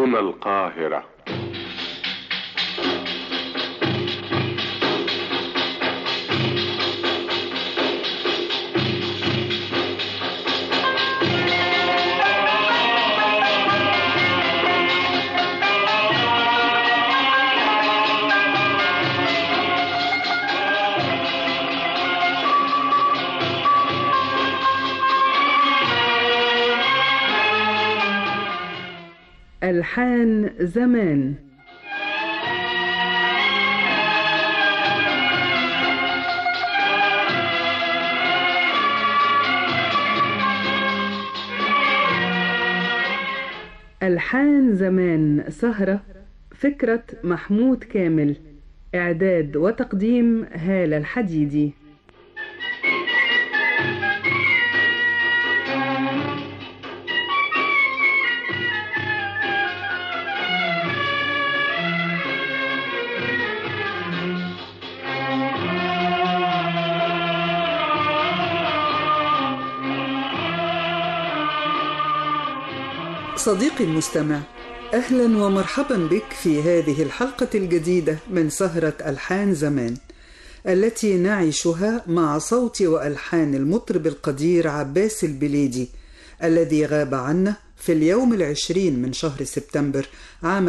هنا القاهرة ألحان زمان ألحان زمان سهرة فكرة محمود كامل إعداد وتقديم هالة الحديدي صديقي المستمع اهلا ومرحبا بك في هذه الحلقه الجديده من سهره الحان زمان التي نعيشها مع صوت والحان المطرب القدير عباس البليدي الذي غاب عنا في اليوم العشرين من شهر سبتمبر عام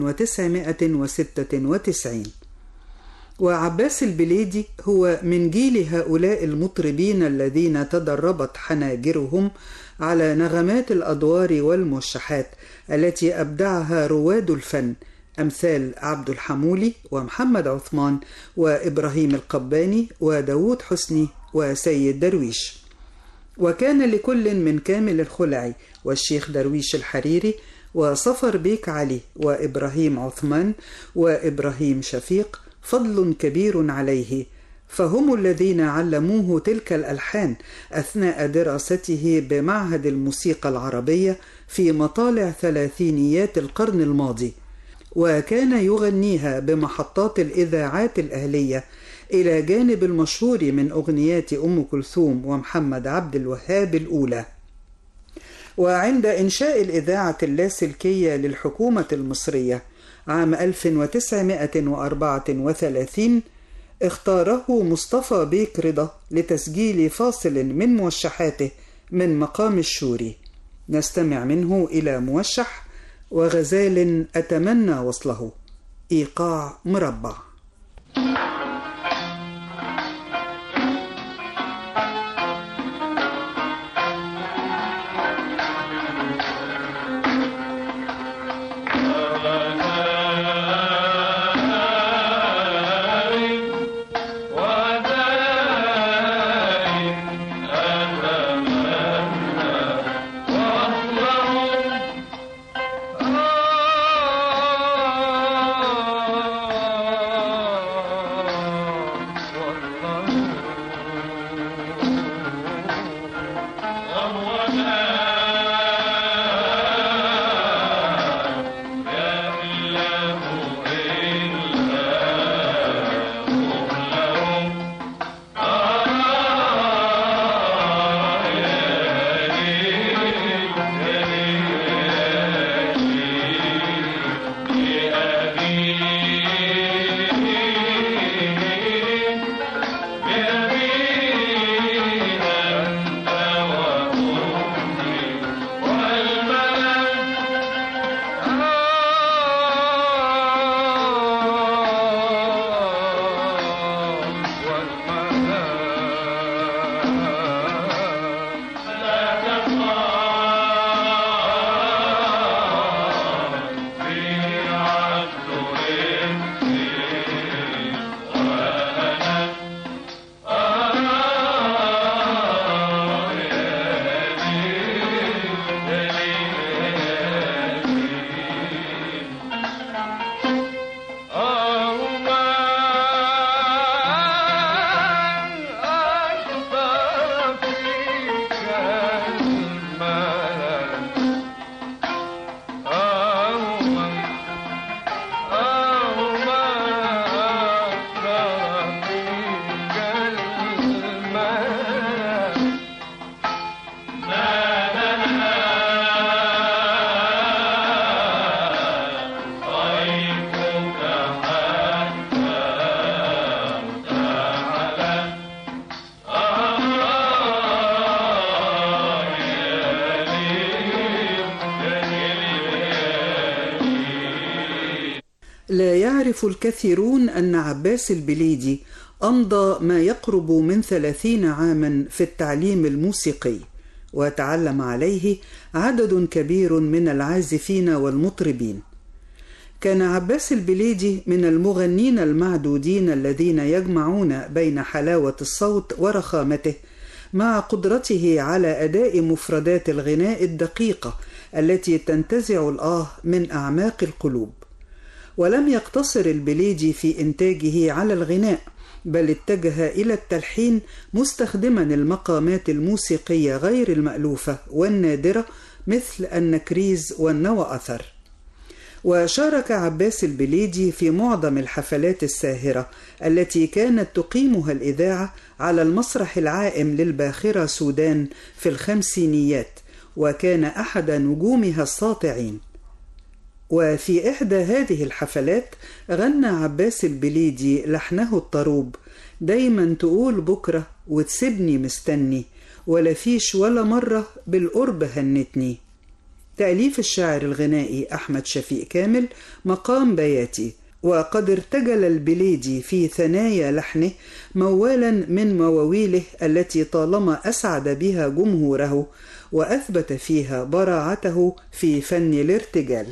1996 وعباس البليدي هو من جيل هؤلاء المطربين الذين تدربت حناجرهم على نغمات الادوار والموشحات التي ابدعها رواد الفن امثال عبد الحمولي ومحمد عثمان وابراهيم القباني وداود حسني وسيد درويش وكان لكل من كامل الخلعي والشيخ درويش الحريري وصفر بيك علي وابراهيم عثمان وابراهيم شفيق فضل كبير عليه فهم الذين علموه تلك الالحان اثناء دراسته بمعهد الموسيقى العربيه في مطالع ثلاثينيات القرن الماضي وكان يغنيها بمحطات الاذاعات الاهليه الى جانب المشهور من اغنيات ام كلثوم ومحمد عبد الوهاب الاولى وعند انشاء الاذاعه اللاسلكيه للحكومه المصريه عام 1934 اختاره مصطفى بيك رضا لتسجيل فاصل من موشحاته من مقام الشوري نستمع منه الى موشح وغزال اتمنى وصله ايقاع مربع Oh لا يعرف الكثيرون أن عباس البليدي أمضى ما يقرب من ثلاثين عاما في التعليم الموسيقي وتعلم عليه عدد كبير من العازفين والمطربين كان عباس البليدي من المغنين المعدودين الذين يجمعون بين حلاوة الصوت ورخامته مع قدرته على أداء مفردات الغناء الدقيقة التي تنتزع الآه من أعماق القلوب ولم يقتصر البليدي في إنتاجه على الغناء بل اتجه إلى التلحين مستخدما المقامات الموسيقية غير المألوفة والنادرة مثل النكريز والنوى أثر وشارك عباس البليدي في معظم الحفلات الساهرة التي كانت تقيمها الإذاعة على المسرح العائم للباخرة سودان في الخمسينيات وكان أحد نجومها الساطعين وفي إحدى هذه الحفلات غنى عباس البليدي لحنه الطروب دايما تقول بكرة وتسيبني مستني ولا فيش ولا مرة بالقرب هنتني تأليف الشاعر الغنائي أحمد شفيق كامل مقام بياتي وقد ارتجل البليدي في ثنايا لحنه مولا من مواويله التي طالما أسعد بها جمهوره وأثبت فيها براعته في فن الارتجال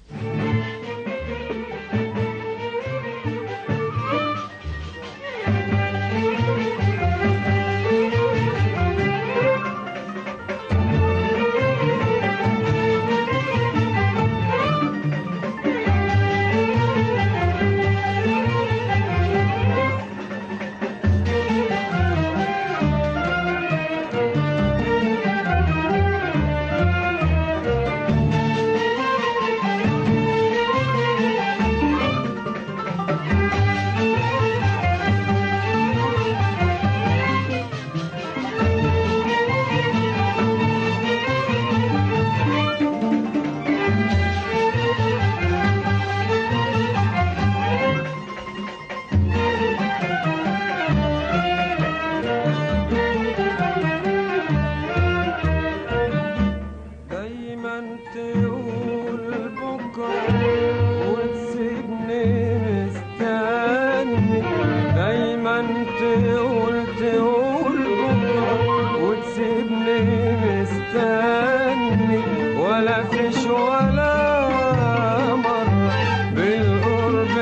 دايما تقول بكرة وتسيبني مستني دايما تقول تقول بكرة وتسيبني مستني ولا فيش ولا مرة بالقرب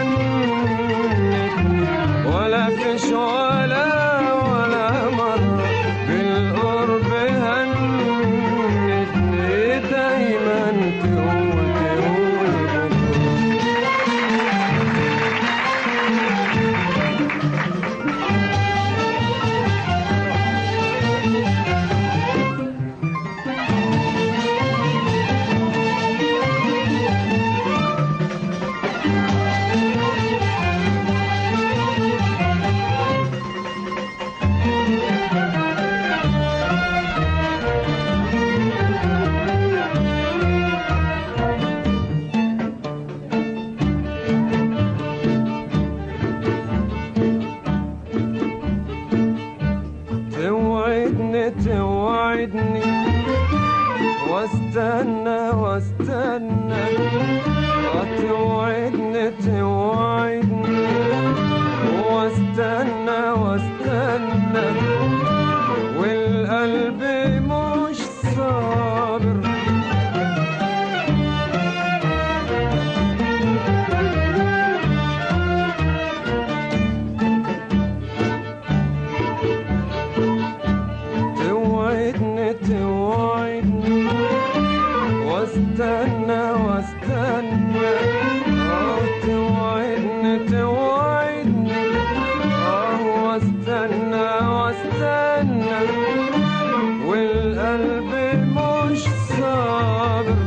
هنتني ولا فيش ولا ولا مرة بالقرب هنتني دايما تقول تقول بكرة توعدني توعدني واستنى واستنى توعدني توعدني واستنى واستنى والقلب مش صابر توعدني توعدني واستنى واستنى آه توعدني توعدني آه واستنى واستنى والقلب مش صابر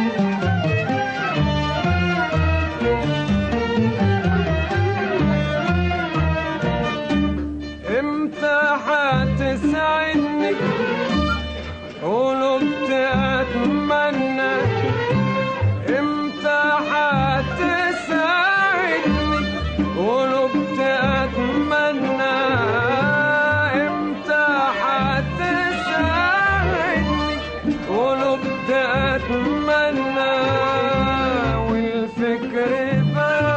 امتى هتسعدني قلوبت اتمنى امتى هتسعدني قلوبت اتمنى امتى هتسعدني قلوبت اتمنى والفكر بقى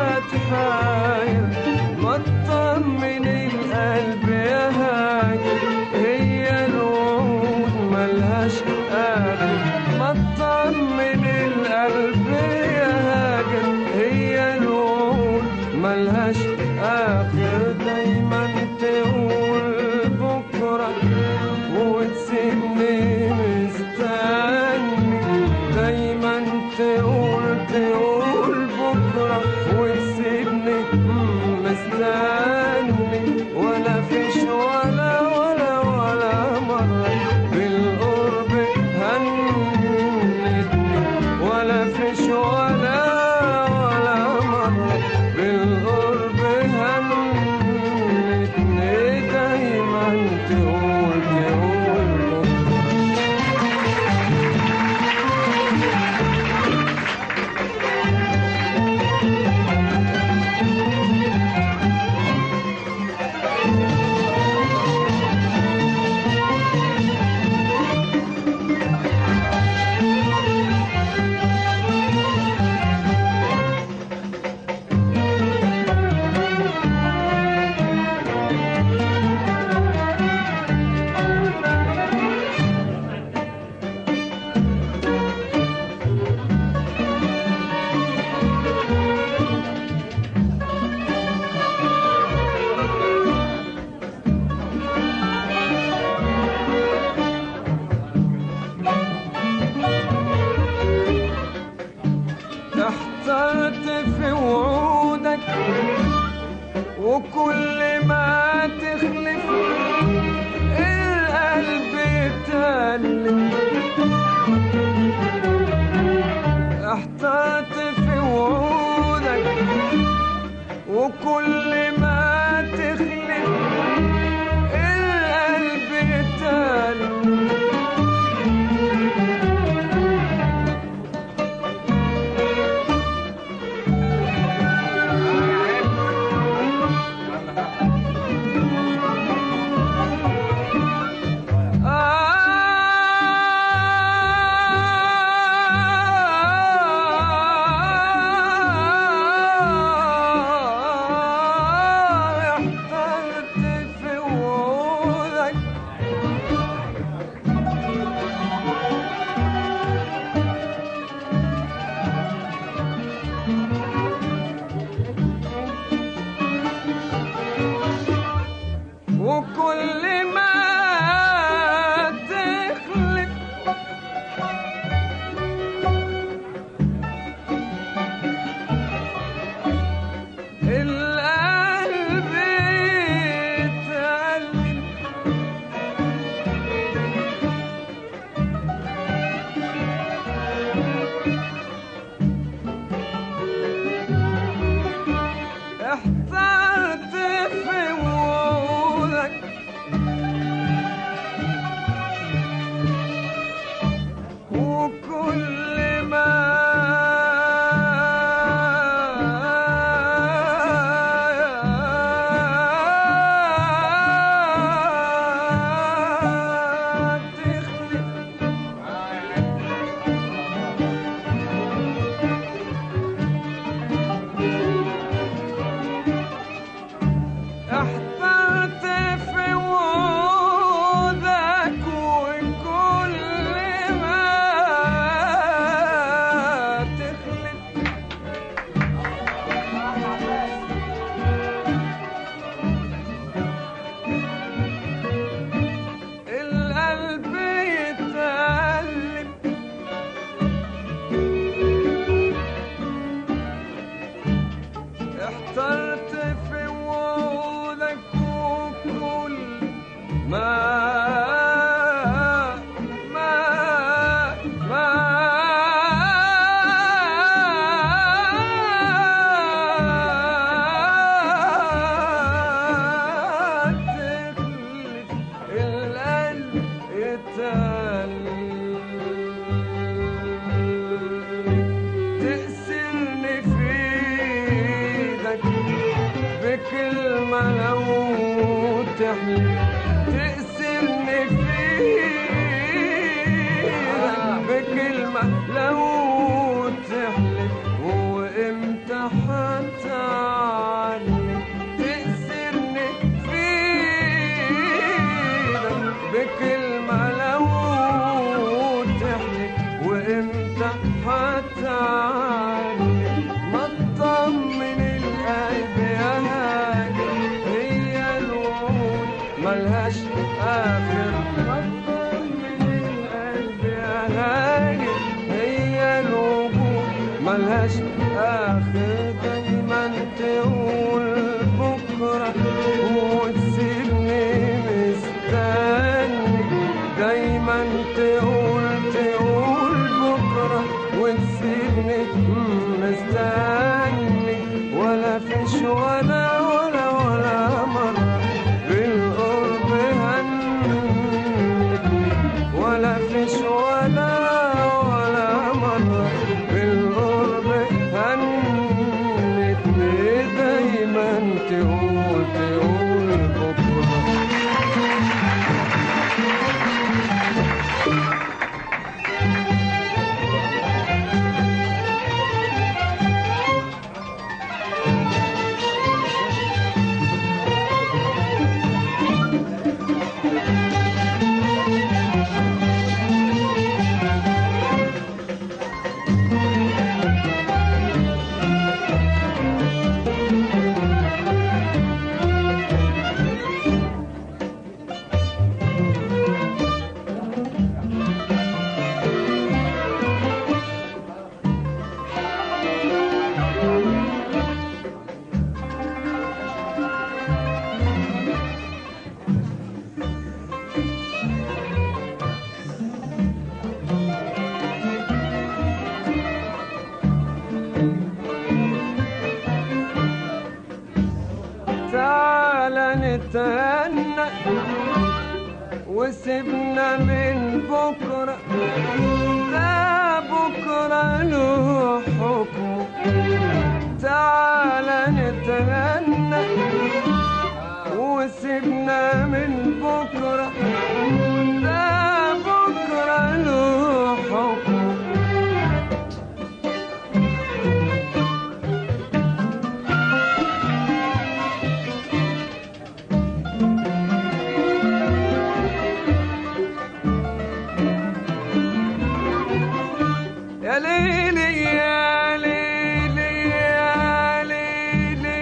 تقول بكرة وتسيبني مستني ولا فيش ولا ولا ولا مرة بالقرب هنتني ولا فيش ولا ولا مرة بالقرب هنتني دايما تقول تقول بكرة احترت في وعودك وكل ما تخلف القلب يتألم احترت في وعودك وكل ما تخلف القلب يتألم احترت في وعودك وكل ما تخلف القلب يتألم احترت في وعودك وكل ما تخلف احترت في وعودك وكل ما تخلف القلب يتألم احترت في وعودك وكل ما ما ما تخلف القلب يتألم تأسرني في ايدك بكلمة لو تحلف تأسرني في ايدك بكلمة لو تحلف وامتى هتعلم تأسرني في ايدك بكلمة لو تحلف وامتى هتعلم ما تطمن القلب يا هاجر هي الوعود ملهاش بلاش آخر دايما تقول بكرة وتسيبني مستني دايما تقول تقول بكرة وتسيبني مستني ولا فيش ولا ولا ولا مرة بالقرب هنتني ولا فيش ولا ولا مرة بالقرب هنتني دايما تقول تقول بكرة تعالى نتهنى وسيبنا من بكرة ده بكرة له حكم تعالى نتهنى وسيبنا من بكرة ده بكرة له حكم يا ليلي يا ليلي يا ليلي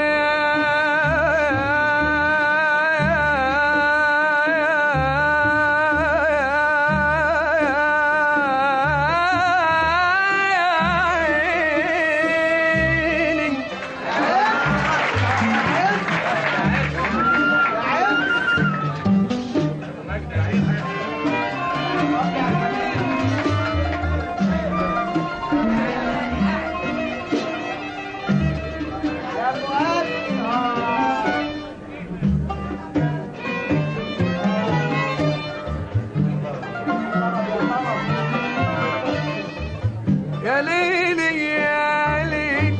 يا ليلي يا ليلي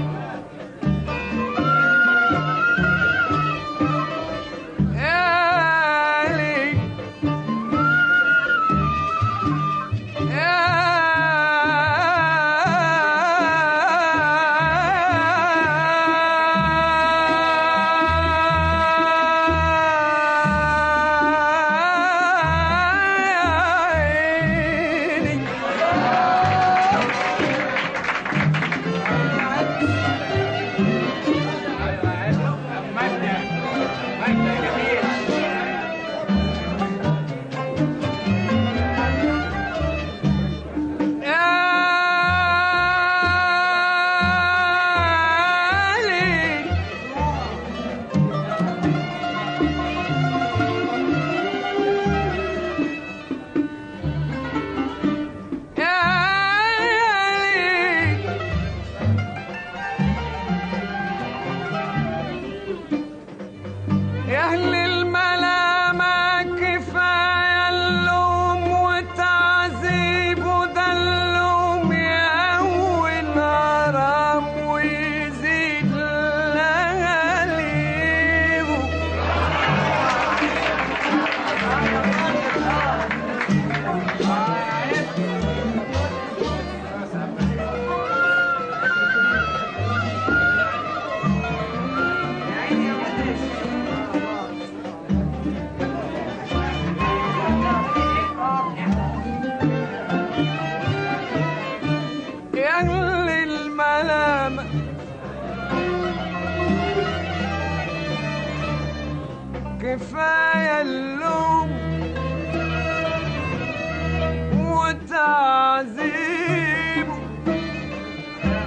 يا ليلي يا ليلي يا ليلي يا أهل الملامة كفاية اللوم وتعذيب وده اللوم يقوي الغرام ويزيد لغاليبه يا أهل الملامة كفاية اللوم وتعذيبه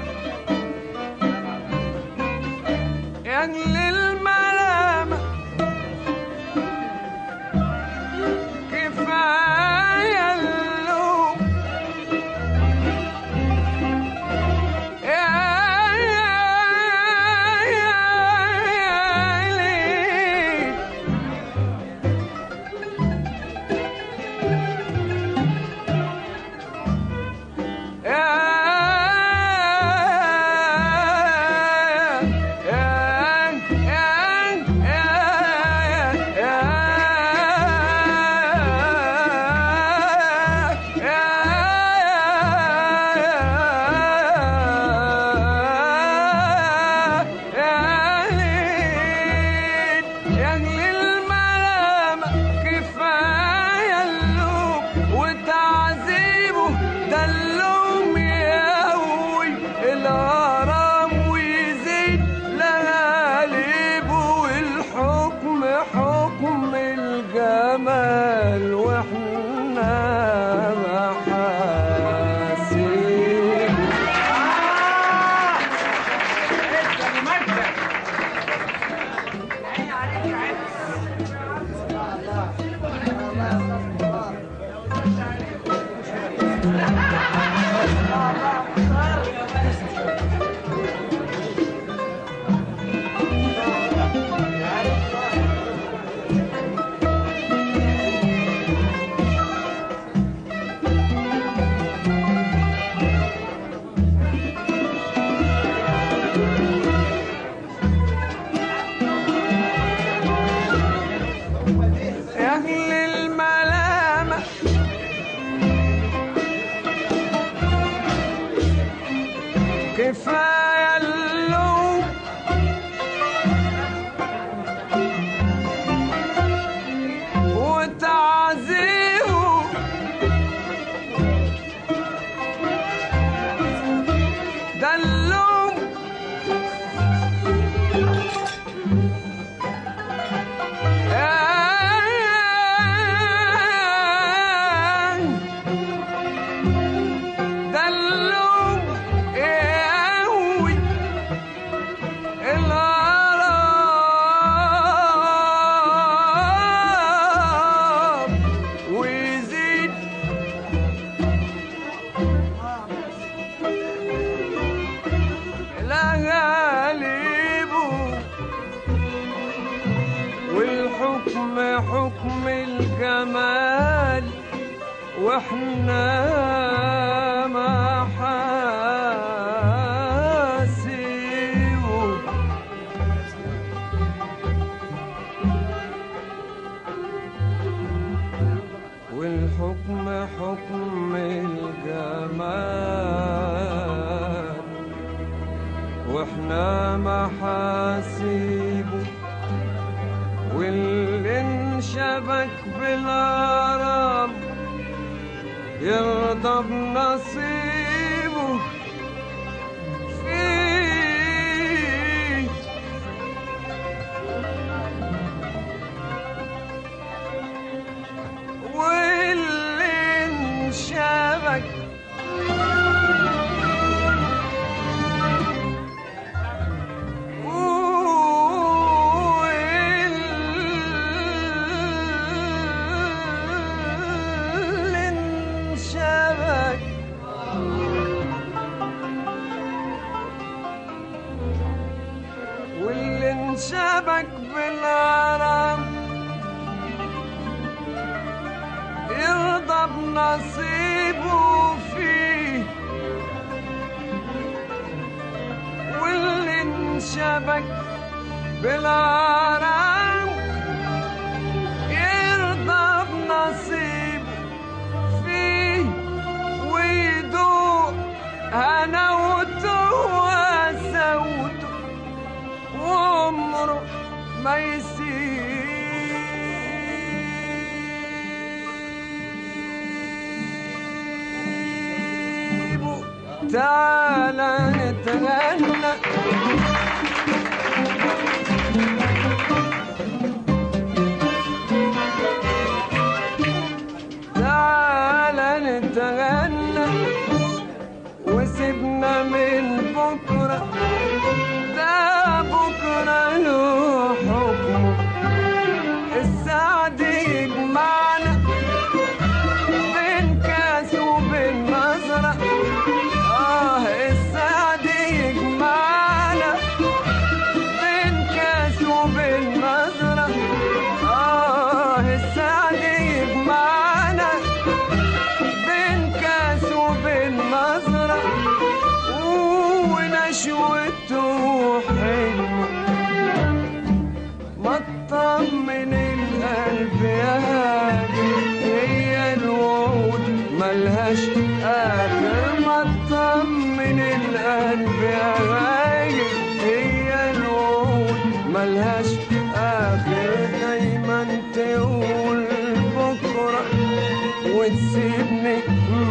كفاية اللوم وتعذيبه ده اللوم ده اللوم قوي الغرام ويزيد لغالبه والحكم حكم الجمال واحنا محاسبه والحكم حكم الجمال واحنا محاسيبه واللي انشبك بالغرام يرضى بنصيبه فيه واللي انشبك واللي انشبك واللي انشبك بالغرام يرضى بنصيبه فيه واللي انشبك بالغرام يرضى بنصيبه فيه ويدوق هنوته وسوته وعمره ما يسيبه تعالى نتغنى تعالى نتغنى وسيبنا من بكرة ده بكرة له حكمه السعد يجمعنا بين كاس وبين نظرة آه السعد يجمعنا بين كاس وبين نظرة آه السعد يجمعنا بين كاس وبين نظرة ونشوته حلوة ما تطمن القلب يا هادي هي الوعود ملهاش آخر ما تطمن القلب يا غايب هي الوعود ملهاش آخر دايما تقول بكرة وتسيبني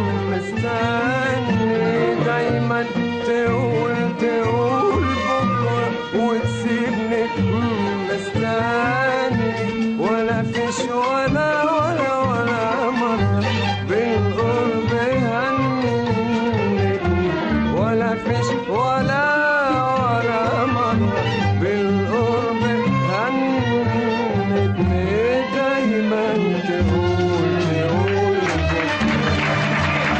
مستني دايما تقول تقول بكرة وتسيبني مستني ولا فيش ولا ولا ولا مرة بالقرب هنتني ولا فيش ولا ولا مرة بالقرب هنتني دايما تقول تقول بكرة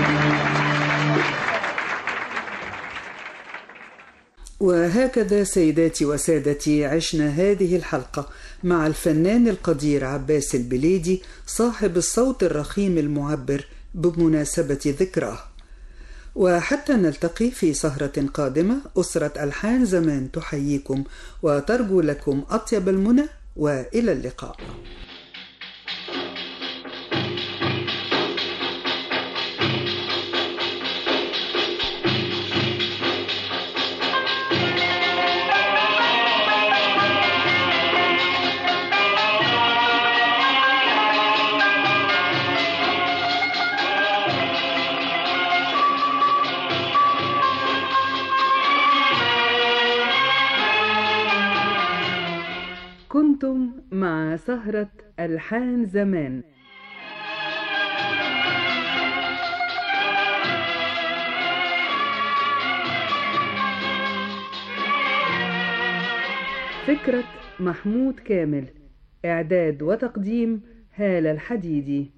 وهكذا سيداتي وسادتي عشنا هذه الحلقة مع الفنان القدير عباس البليدي صاحب الصوت الرخيم المعبر بمناسبة ذكراه وحتى نلتقي في سهرة قادمة أسرة ألحان زمان تحييكم وترجو لكم أطيب المنى وإلى اللقاء كنتم مع سهرة ألحان زمان فكرة محمود كامل إعداد وتقديم هالة الحديدي